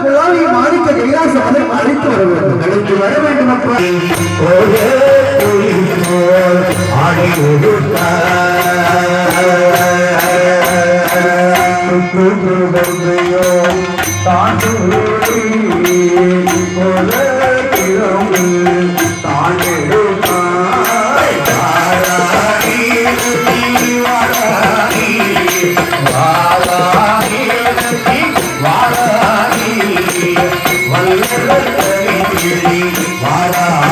புலாவி மாணிக்க கைலாசமலை அழைத்து வர வேண்டும் அழைத்து வர வேண்டும் அப்பா ஒரே குயில் போல் ஆடி உடுத்தாயோ தாண்டு தாண்டிடுத்தாய் வாராணி வாராணி வாராணி வாராணி வல்லவரை வாராணி